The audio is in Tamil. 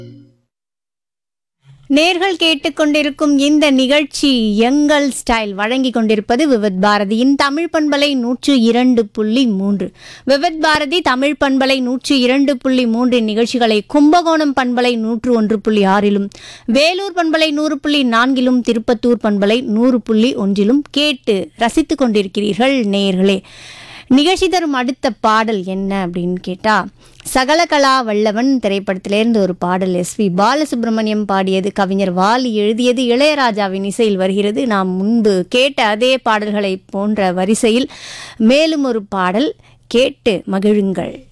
நேர்கள் கேட்டுக்கொண்டிருக்கும் இந்த நிகழ்ச்சி எங்கள் ஸ்டைல் வழங்கி கொண்டிருப்பது விவித் பாரதியின் தமிழ் பண்பலை நூற்று இரண்டு புள்ளி மூன்று விவித் பாரதி தமிழ் பண்பலை நூற்று இரண்டு புள்ளி மூன்று நிகழ்ச்சிகளை கும்பகோணம் பண்பலை நூற்று ஒன்று புள்ளி ஆறிலும் வேலூர் பண்பலை நூறு புள்ளி நான்கிலும் திருப்பத்தூர் பண்பலை நூறு புள்ளி ஒன்றிலும் கேட்டு ரசித்துக் கொண்டிருக்கிறீர்கள் நேயர்களே நிகழ்ச்சி தரும் அடுத்த பாடல் என்ன அப்படின்னு கேட்டா சகலகலா வல்லவன் திரைப்படத்திலிருந்து ஒரு பாடல் எஸ் வி பாலசுப்ரமணியம் பாடியது கவிஞர் வாலி எழுதியது இளையராஜாவின் இசையில் வருகிறது நாம் முன்பு கேட்ட அதே பாடல்களை போன்ற வரிசையில் மேலும் ஒரு பாடல் கேட்டு மகிழுங்கள்